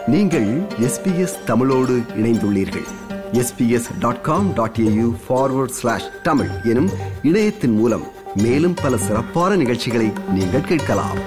நீங்கள் எஸ்பிஎஸ் தமிழோடு இணைந்துள்ளீர்கள் SBS dot com dot AU forward slash Tamil எனும் இணையத்தின் மூலம் மேலும் பல சிறப்பான நிகழ்ச்சிகளை நீங்கள் கேட்கலாம்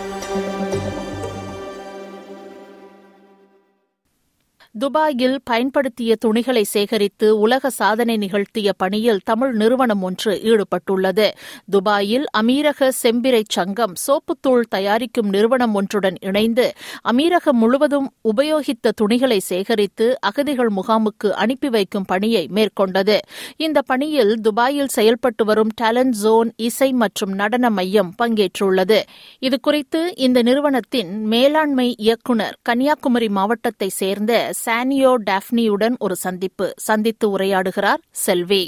துபாயில் பயன்படுத்திய துணிகளை சேகரித்து உலக சாதனை நிகழ்த்திய பணியில் தமிழ் நிறுவனம் ஒன்று ஈடுபட்டுள்ளது துபாயில் அமீரக செம்பிரை சங்கம் சோப்புத்தூள் தயாரிக்கும் நிறுவனம் ஒன்றுடன் இணைந்து அமீரகம் முழுவதும் உபயோகித்த துணிகளை சேகரித்து அகதிகள் முகாமுக்கு அனுப்பி வைக்கும் பணியை மேற்கொண்டது இந்த பணியில் துபாயில் செயல்பட்டு வரும் டேலண்ட் ஜோன் இசை மற்றும் நடன மையம் பங்கேற்றுள்ளது இதுகுறித்து இந்த நிறுவனத்தின் மேலாண்மை இயக்குநர் கன்னியாகுமரி மாவட்டத்தை சேர்ந்த சானியோ டாப்னியுடன் ஒரு சந்திப்பு சந்தித்து உரையாடுகிறார் செல்வி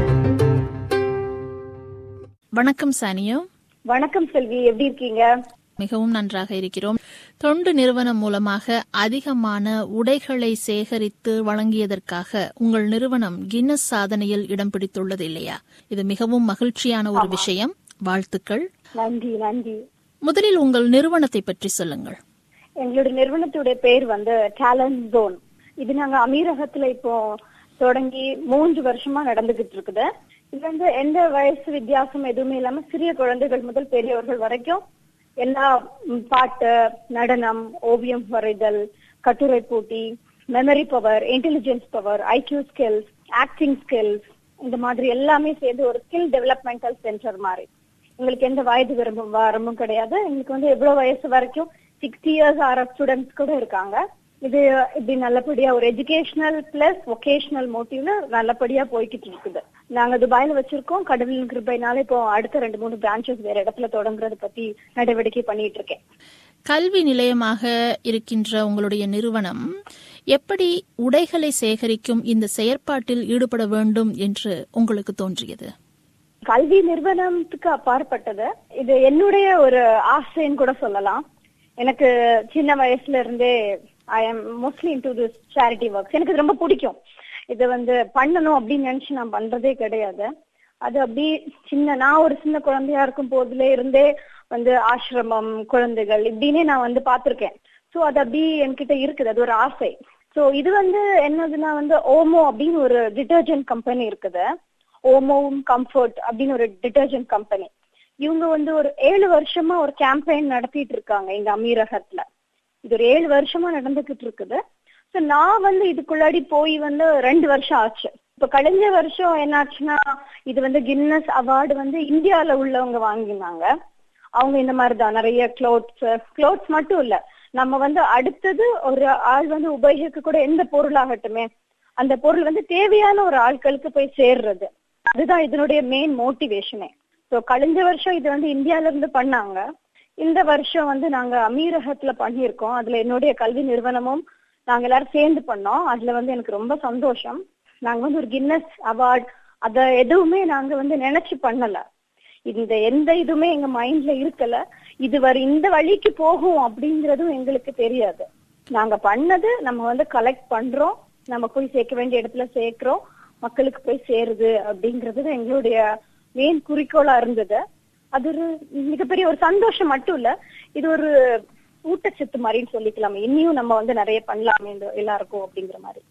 வணக்கம் சானியோ வணக்கம் செல்வி எப்படி இருக்கீங்க மிகவும் நன்றாக இருக்கிறோம் தொண்டு நிறுவனம் மூலமாக அதிகமான உடைகளை சேகரித்து வழங்கியதற்காக உங்கள் நிறுவனம் கின்னஸ் சாதனையில் இடம் பிடித்துள்ளது இல்லையா இது மிகவும் மகிழ்ச்சியான ஒரு விஷயம் வாழ்த்துக்கள் நன்றி நன்றி முதலில் உங்கள் நிறுவனத்தை பற்றி சொல்லுங்கள் எங்களுடைய நிறுவனத்துடைய பேர் வந்து டேலண்ட் ஜோன் இது நாங்க அமீரகத்துல இப்போ தொடங்கி மூன்று வருஷமா நடந்துகிட்டு இருக்குது இது வந்து எந்த வயசு வித்தியாசம் எதுவுமே இல்லாம சிறிய குழந்தைகள் முதல் பெரியவர்கள் வரைக்கும் எல்லா ம், பாட்டு நடனம் ஓவியம் வரைதல் கட்டுரை போட்டி memory power intelligence power IQ skills acting skills இந்த மாதிரி எல்லாமே சேர்ந்து ஒரு ஸ்கில் டெவலப்மெண்டல் சென்டர் மாதிரி எங்களுக்கு எந்த வயது விரும்பும் வரம்பும் கிடையாது எங்களுக்கு வந்து எவ்வளவு வயசு வரைக்கும் சிக்ஸ்டி இயர்ஸ் ஆற ஸ்டூடெண்ட்ஸ் கூட இருக்காங்க இது இப்படி நல்லபடியா ஒரு எஜுகேஷனல் பிளஸ் ஒகேஷனல் மோட்டிவ்ல நல்லபடியா போய்கிட்டு இருக்குது நாங்க துபாயில வச்சிருக்கோம் கடவுளின் கிருபைனால இப்போ அடுத்த ரெண்டு மூணு பிரான்ச்சஸ் வேற இடத்துல தொடங்குறத பத்தி நடவடிக்கை பண்ணிட்டு இருக்கேன் கல்வி நிலையமாக இருக்கின்ற உங்களுடைய நிறுவனம் எப்படி உடைகளை சேகரிக்கும் இந்த செயற்பாட்டில் ஈடுபட வேண்டும் என்று உங்களுக்கு தோன்றியது கல்வி நிறுவனத்துக்கு அப்பாற்பட்டது இது என்னுடைய ஒரு ஆசைன்னு கூட சொல்லலாம் எனக்கு சின்ன வயசுல இருந்தே I am mostly into this charity works எனக்கு இது ரொம்ப பிடிக்கும் இது வந்து பண்ணணும் அப்படின்னு நினைச்சு நான் பண்றதே கிடையாது அது அப்படி சின்ன நான் ஒரு சின்ன குழந்தையா இருக்கும் போதுல இருந்தே வந்து ஆசிரமம் குழந்தைகள் இப்படின்னே நான் வந்து பார்த்திருக்கேன் சோ அது அப்படி என்கிட்ட இருக்குது அது ஒரு ஆசை சோ இது வந்து என்னதுன்னா வந்து ஓமோ அப்படின்னு ஒரு டிட்டர்ஜென்ட் கம்பெனி இருக்குது ஓமோவும் கம்ஃபர்ட் அப்படின்னு ஒரு டிட்டர்ஜென்ட் கம்பெனி இவங்க வந்து ஒரு ஏழு வருஷமா ஒரு கேம்பெயின் நடத்திட்டு இருக்காங்க எங்க அமீரகத்துல இது ஒரு ஏழு வருஷமா நடந்துகிட்டு இருக்குது சோ நான் வந்து இதுக்குள்ளாடி போய் வந்து ரெண்டு வருஷம் ஆச்சு இப்ப கழிஞ்ச வருஷம் என்னாச்சுன்னா இது வந்து கின்னஸ் அவார்டு வந்து இந்தியால உள்ளவங்க வாங்கினாங்க அவங்க இந்த மாதிரிதான் நிறைய க்ளோத்ஸ் க்ளோத்ஸ் மட்டும் இல்ல நம்ம வந்து அடுத்தது ஒரு ஆள் வந்து உபயோகிக்க கூட எந்த பொருளாகட்டுமே அந்த பொருள் வந்து தேவையான ஒரு ஆட்களுக்கு போய் சேர்றது அதுதான் இதனுடைய மெயின் மோட்டிவேஷனே ஸோ கழிஞ்ச வருஷம் இது வந்து இந்தியால இருந்து பண்ணாங்க இந்த வருஷம் வந்து நாங்க அமீரகத்துல பண்ணியிருக்கோம் அதுல என்னுடைய கல்வி நிறுவனமும் நாங்க எல்லாரும் சேர்ந்து பண்ணோம் அதுல வந்து எனக்கு ரொம்ப சந்தோஷம் நாங்க வந்து ஒரு கின்னஸ் அவார்ட் அத எதுவுமே நாங்க வந்து நினைச்சு பண்ணல இந்த எந்த இதுவுமே எங்க மைண்ட்ல இருக்கல இது வர இந்த வழிக்கு போகும் அப்படிங்கறதும் எங்களுக்கு தெரியாது நாங்க பண்ணது நம்ம வந்து கலெக்ட் பண்றோம் நம்ம போய் சேர்க்க வேண்டிய இடத்துல சேர்க்கிறோம் மக்களுக்கு போய் சேருது அப்படிங்கறது எங்களுடைய மெயின் குறிக்கோளா இருந்தது அது ஒரு மிகப்பெரிய ஒரு சந்தோஷம் மட்டும் இல்ல இது ஒரு ஊட்டச்சத்து மாதிரின்னு சொல்லிக்கலாம் இன்னியும் நம்ம வந்து நிறைய பண்ணலாமே இந்த எல்லாருக்கும் அப்படிங்கிற மாதிரி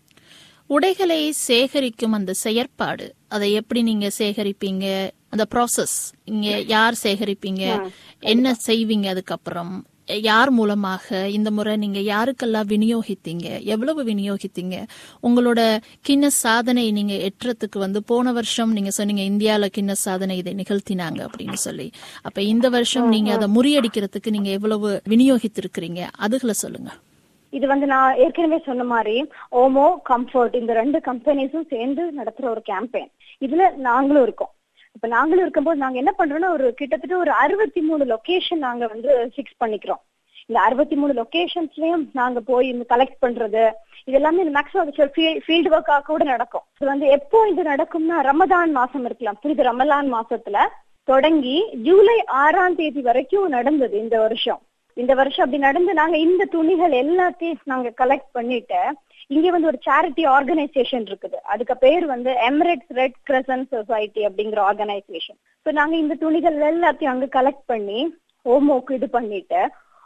உடைகளை சேகரிக்கும் அந்த செயற்பாடு அதை எப்படி நீங்க சேகரிப்பீங்க அந்த ப்ராசஸ் இங்க யார் சேகரிப்பீங்க என்ன செய்வீங்க அதுக்கப்புறம் யார் மூலமாக இந்த முறை நீங்க யாருக்கெல்லாம் விநியோகித்தீங்க எவ்வளவு விநியோகித்தீங்க உங்களோட கின்னஸ் சாதனை நீங்க எட்டுறதுக்கு வந்து போன வருஷம் நீங்க சொன்னீங்க இந்தியால கின்னஸ் சாதனை இதை நிகழ்த்தினாங்க அப்படின்னு சொல்லி அப்ப இந்த வருஷம் நீங்க அதை முறியடிக்கிறதுக்கு நீங்க எவ்வளவு விநியோகித்திருக்கிறீங்க அதுகளை சொல்லுங்க இது வந்து நான் ஏற்கனவே சொன்ன மாதிரி ஓமோ கம்ஃபர்ட் இந்த ரெண்டு கம்பெனிஸும் சேர்ந்து நடத்துற ஒரு கேம்பெயின் இதுல நாங்களும் இருக்கோம் இப்ப நாங்களும் இருக்கும்போது நாங்க என்ன பண்றோம்னா ஒரு கிட்டத்தட்ட ஒரு அறுபத்தி மூணு லொகேஷன் நாங்க வந்து ஃபிக்ஸ் பண்ணிக்கிறோம் இந்த அறுபத்தி மூணு லொகேஷன்ஸ்லயும் நாங்க போய் இந்த கலெக்ட் பண்றது இது எல்லாமே மேக்ஸிமம் ஃபீல்டு ஒர்க்காக கூட நடக்கும் இது வந்து எப்போ இது நடக்கும்னா ரமதான் மாசம் இருக்கலாம் புரியுது ரமலான் மாசத்துல தொடங்கி ஜூலை ஆறாம் தேதி வரைக்கும் நடந்தது இந்த வருஷம் இந்த வருஷம் அப்படி நடந்து நாங்க இந்த துணிகள் எல்லாத்தையும் நாங்க கலெக்ட் பண்ணிட்டு இங்க வந்து ஒரு சேரிட்டி ஆர்கனைசேஷன் இருக்குது அதுக்கு பேர் வந்து எமிரேட்ஸ் ரெட் கிரசன்ட் சொசைட்டி அப்படிங்கிற ஆர்கனைசேஷன் ஸோ நாங்க இந்த துணிகள் எல்லாத்தையும் அங்க கலெக்ட் பண்ணி ஓமோக்கு இது பண்ணிட்டு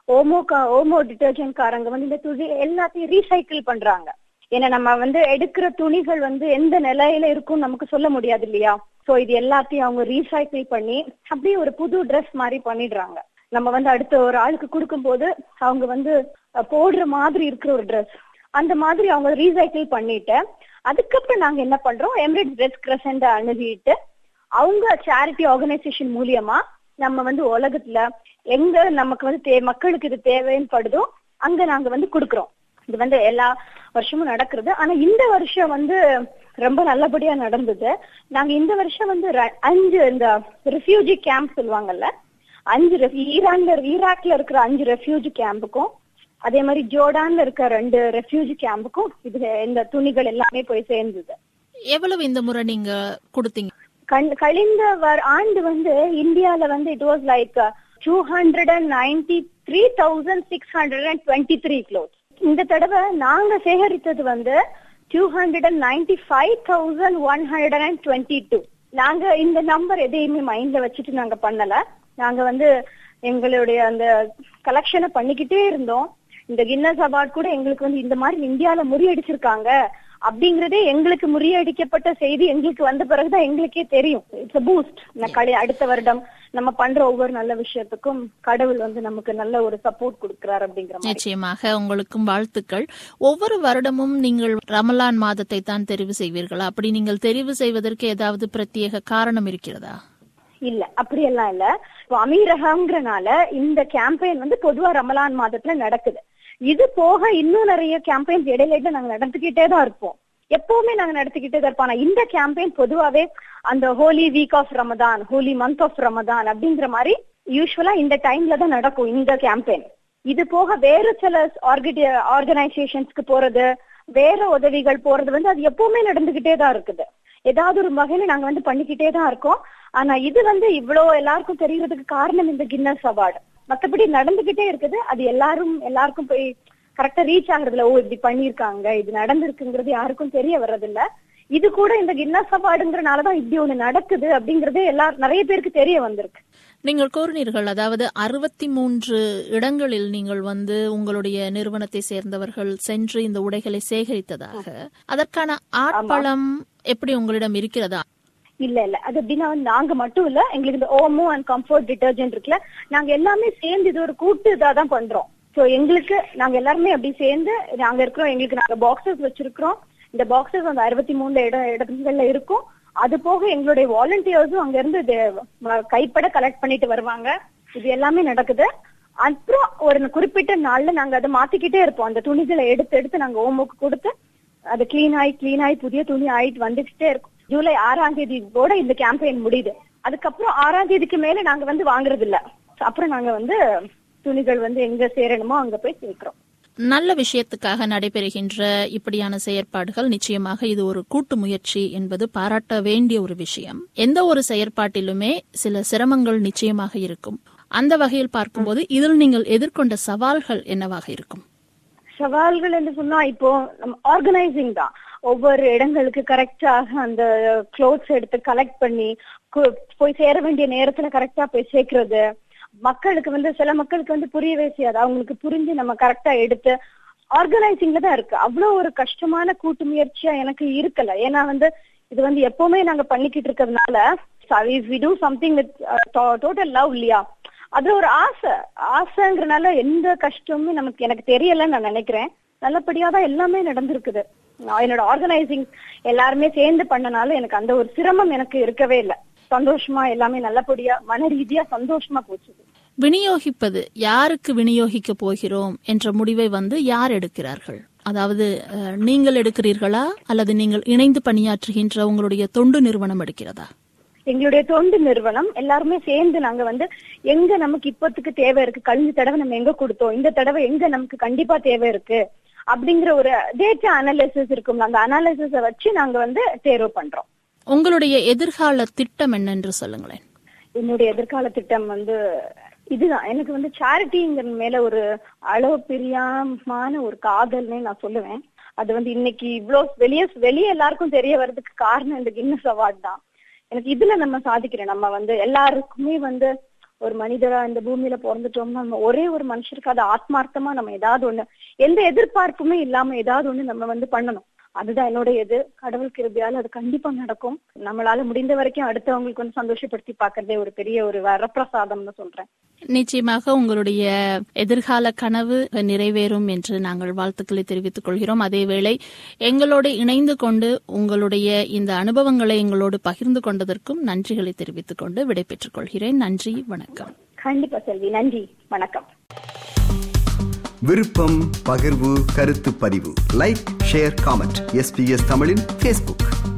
ஓமோ ஓமோ டிட்டர்ஜென்ட் காரங்க வந்து இந்த துணி எல்லாத்தையும் ரீசைக்கிள் பண்றாங்க ஏன்னா நம்ம வந்து எடுக்கிற துணிகள் வந்து எந்த நிலையில இருக்கும்னு நமக்கு சொல்ல முடியாது இல்லையா சோ இது எல்லாத்தையும் அவங்க ரீசைக்கிள் பண்ணி அப்படியே ஒரு புது Dress மாதிரி பண்ணிடுறாங்க நம்ம வந்து அடுத்த ஒரு ஆளுக்கு கொடுக்கும்போது அவங்க வந்து அஹ், போடுற மாதிரி இருக்கிற ஒரு Dress அந்த மாதிரி அவங்க ரீசைக்கிள் பண்ணிட்டு அதுக்கப்புறம் நாங்க என்ன பண்றோம் எம்ரிட் ரெட் கிரசண்ட் அணுகிட்டு அவங்க சேரிட்டி ஆர்கனைசேஷன் மூலியமா நம்ம வந்து உலகத்துல எங்க நமக்கு வந்து தே- மக்களுக்கு இது தேவைன்னு படுதோ அங்க நாங்க வந்து கொடுக்கறோம் இது வந்து எல்லா வருஷமும் நடக்கிறது ஆனா இந்த வருஷம் வந்து ரொம்ப நல்லபடியா நடந்தது நாங்க இந்த வருஷம் வந்து ர- அஞ்சு இந்த ரெஃப்யூஜி கேம்ப் சொல்லுவாங்கல்ல அஞ்சு ref- ஈரான்ல ஈராக்ல இருக்கிற அஞ்சு ரெஃப்யூஜி கேம்புக்கும் அதே மாதிரி ஜோர்டான்ல இருக்க ரெண்டு ரெஃப்யூஜி கேம்புக்கும் இது இந்த துணிகள் எல்லாமே போய் சேர்ந்தது எவ்வளவு இந்த முறை நீங்க கொடுத்தீங்க கண்- கழிந்த வர்- ஆண்டு வந்து இந்தியால வந்து it was like two hundred and ninety three thousand six hundred and twenty three clothes இந்த தடவை நாங்க சேகரித்தது வந்து two hundred and ninety five thousand one hundred and twenty two நாங்க இந்த நம்பர் எதையுமே மைண்ட்ல வச்சுட்டு நாங்க பண்ணல நாங்க வந்து எங்களுடைய அந்த கலெக்ஷனை பண்ணிக்கிட்டே இருந்தோம் இந்த கின்னஸ் அவார்ட் கூட எங்களுக்கு வந்து இந்த மாதிரி இந்தியால முறியடிச்சிருக்காங்க அப்படிங்கறதே எங்களுக்கு முறியடிக்கப்பட்ட செய்தி எங்களுக்கு வந்த பிறகுதான் எங்களுக்கே தெரியும் இட்ஸ் பூஸ்ட் அடுத்த வருடம் நம்ம பண்ற ஒவ்வொரு நல்ல விஷயத்துக்கும் கடவுள் வந்து நமக்கு நல்ல ஒரு சப்போர்ட் கொடுக்கிறார் அப்படிங்கிற மாதிரி நிச்சயமாக உங்களுக்கும் வாழ்த்துக்கள் ஒவ்வொரு வருடமும் நீங்கள் ரமலான் மாதத்தை தான் தெரிவு செய்வீர்களா அப்படி நீங்கள் தெரிவு செய்வதற்கு ஏதாவது பிரத்யேக காரணம் இருக்கிறதா இல்ல அப்படியெல்லாம் இல்ல இப்போ அமீரகம்ங்கிறனால இந்த கேம்பெயின் வந்து பொதுவா ரமலான் மாதத்துல நடக்குது இது போக இன்னும் நிறைய கேம்பெயின்ஸ் இடையில இடையில நாங்க நடத்திக்கிட்டே தான் இருப்போம் எப்பவுமே நாங்க நடத்திக்கிட்டே தான் இருப்போம் ஆனா இந்த கேம்பெயின் பொதுவாவே அந்த holy week of Ramadan holy month of Ramadan அப்படிங்கிற மாதிரி யூஸ்வலா இந்த டைம்ல தான் நடக்கும் இந்த கேம்பெயின் இது போக வேற சில ஆர்கனைசேஷன்ஸ்க்கு போறது வேற உதவிகள் போறது வந்து அது எப்பவுமே நடந்துகிட்டே தான் இருக்குது ஏதாவது ஒரு வகையில நாங்க வந்து பண்ணிக்கிட்டே தான் இருக்கோம் ஆனா இது வந்து இவ்வளவு எல்லாருக்கும் தெரியறதுக்கு காரணம் இந்த கின்னஸ் அவார்டு மத்தபடி நடந்துகிட்டே இருக்குது அது எல்லாரும் எல்லாருக்கும் போய் கரெக்டா ரீச் ஆகுறதுல ஓ இப்படி பண்ணிருக்காங்க இது நடந்திருக்குங்கிறது யாருக்கும் தெரிய வர்றதில்ல இது கூட இந்த கின்னஸ் அவார்டுங்கிறனாலதான் இப்படி ஒண்ணு நடக்குது அப்படிங்கறது எல்லாரும் நிறைய பேருக்கு தெரிய வந்திருக்கு நீங்கள் கூறினீர்கள் அதாவது அறுபத்தி மூன்று இடங்களில் நீங்கள் வந்து உங்களுடைய நிறுவனத்தை சேர்ந்தவர்கள் சென்று இந்த உடைகளை சேகரித்ததாக அதற்கான ஆட்பலம் எப்படி உங்களிடம் இருக்கிறதா இல்ல இல்ல அது எப்படின்னா வந்து நாங்க மட்டும் இல்ல எங்களுக்கு இந்த ஓமோ அண்ட் கம்ஃபர்ட் டிட்டர்ஜென்ட் இருக்குல்ல நாங்க எல்லாமே சேர்ந்து இது ஒரு கூட்டு இதா தான் பண்றோம் சோ எங்களுக்கு நாங்க எல்லாருமே அப்படி சேர்ந்து நாங்க இருக்கிறோம் எங்களுக்கு நாங்க பாக்ஸஸ் வச்சிருக்கிறோம் இந்த பாக்ஸஸ் அந்த அறுபத்தி மூணுல இட இடங்கள்ல இருக்கும் அது போக எங்களுடைய வாலண்டியர்ஸும் அங்க இருந்து இது ம- கைப்பட கலெக்ட் பண்ணிட்டு வருவாங்க இது எல்லாமே நடக்குது அப்புறம் ஒரு குறிப்பிட்ட நாள்ல நாங்க அதை மாத்திக்கிட்டே இருப்போம் அந்த துணிகளை எடுத்து எடுத்து நாங்க ஓமோக்கு கொடுத்து அது கிளீன் ஆகி கிளீன் ஆகி புதிய துணி ஆயிட்டு வந்துகிட்டே இருக்கும் ஜூலை ஆறாம் தேதியோட இந்த கேம்பெயின் முடியுது அதுக்கப்புறம் ஆறாம் தேதிக்கு மேல நாங்க வந்து வாங்குறது இல்ல அப்புறம் நாங்க வந்து துணிகள் வந்து எங்க சேரணுமோ அங்க போய் சேர்க்கிறோம் நல்ல விஷயத்துக்காக நடைபெறுகின்ற இப்படியான செயற்பாடுகள் நிச்சயமாக இது ஒரு கூட்டு முயற்சி என்பது பாராட்ட வேண்டிய ஒரு விஷயம் எந்த ஒரு செயற்பாட்டிலுமே சில சிரமங்கள் நிச்சயமாக இருக்கும் அந்த வகையில் பார்க்கும்போது இதில் நீங்கள் எதிர்கொண்ட சவால்கள் என்னவாக இருக்கும் சவால்கள் என்று சொன்னா இப்போ நம்ம ஆர்கனைசிங் தான் ஒவ்வொரு இடங்களுக்கு கரெக்டாக அந்த க்ளோத்ஸ் எடுத்து கலெக்ட் பண்ணி கு- போய் சேர வேண்டிய நேரத்துல கரெக்டா போய் சேர்க்கறது மக்களுக்கு வந்து சில மக்களுக்கு வந்து புரியவே செய்யாது அவங்களுக்கு புரிஞ்சு நம்ம கரெக்டா எடுத்து ஆர்கனைசிங்ல தான் இருக்கு அவ்வளவு ஒரு கஷ்டமான கூட்டு முயற்சியா எனக்கு இருக்கல ஏன்னா வந்து இது வந்து எப்பவுமே நாங்க பண்ணிக்கிட்டு இருக்கிறதுனால we do something with total love இல்லையா அதுல ஒரு ஆசை ஆசைங்கிறனால எந்த கஷ்டமுமே நமக்கு எனக்கு தெரியலன்னு நான் நினைக்கிறேன் நல்லபடியா தான் எல்லாமே நடந்திருக்குது நான் என்னோட ஆர்கனைசிங் எல்லாருமே சேர்ந்து பண்ணனால எனக்கு அந்த ஒரு சிரமம் எனக்கு இருக்கவே இல்லை சந்தோஷமா எல்லாமே நல்லபடியா மன ரீதியா சந்தோஷமா போச்சு விநியோகிப்பது யாருக்கு விநியோகிக்க போகிறோம் என்ற முடிவை வந்து யார் எடுக்கிறார்கள் அதாவது அஹ், நீங்கள் எடுக்கிறீர்களா அல்லது நீங்கள் இணைந்து பணியாற்றுகின்ற உங்களுடைய தொண்டு நிறுவனம் எடுக்கிறதா எங்களுடைய தொண்டு நிறுவனம் எல்லாருமே சேர்ந்து நாங்க வந்து எங்க நமக்கு இப்போத்துக்கு தேவை இருக்கு கழிஞ்ச தடவை நம்ம எங்க கொடுத்தோம் இந்த தடவை எங்க நமக்கு கண்டிப்பா தேவை இருக்கு அப்படிங்கிற ஒரு டேட்டா அனாலிசிஸ் இருக்கும் அந்த அனாலிசிஸ வச்சு நாங்க வந்து தேர்வு பண்றோம் உங்களுடைய எதிர்கால திட்டம் என்னென்று சொல்லுங்களேன் என்னுடைய எதிர்கால திட்டம் வந்து இதுதான் எனக்கு வந்து சேரிட்டிங்கிற மேல ஒரு அளவு பிரியாமான ஒரு காதல்னே நான் சொல்லுவேன் அது வந்து இன்னைக்கு இவ்ளோ வெளியே வெளியே எல்லாருக்கும் தெரிய வர்றதுக்கு காரணம் இந்த கின்னஸ் அவார்ட் தான் எனக்கு இதுல நம்ம சாதிக்கிறேன் நம்ம வந்து எல்லாருக்குமே வந்து ஒரு மனிதரா இந்த பூமியில பிறந்துட்டோம்னா நம்ம ஒரே ஒரு மனுஷருக்கு அது ஆத்மார்த்தமா நம்ம ஏதாவது ஒண்ணு எந்த எதிர்பார்ப்புமே இல்லாம ஏதாவது ஒண்ணு நம்ம வந்து பண்ணணும் அதுதான் என்னோட இது கடவுள் கிருபியால அது கண்டிப்பா நடக்கும் நம்மளால முடிந்த வரைக்கும் அடுத்தவங்களுக்கு வந்து சந்தோஷப்படுத்தி பாக்குறதே ஒரு பெரிய ஒரு வரப்பிரசாதம்னு சொல்றேன் நிச்சயமாக உங்களுடைய எதிர்கால கனவு நிறைவேறும் என்று நாங்கள் வாழ்த்துக்களை தெரிவித்துக் கொள்கிறோம் அதேவேளை எங்களோடு இணைந்து கொண்டு உங்களுடைய இந்த அனுபவங்களை எங்களோடு பகிர்ந்து கொண்டதற்கும் நன்றிகளை தெரிவித்துக் கொண்டு விடைபெற்றுக் கொள்கிறேன் நன்றி வணக்கம் கண்டிப்பா செல்வி நன்றி வணக்கம் விருப்பம் பகிர்வு கருத்து பதிவு லைக் ஷேர் காமெண்ட் எஸ்பிஎஸ் தமிழின் ஃபேஸ்புக்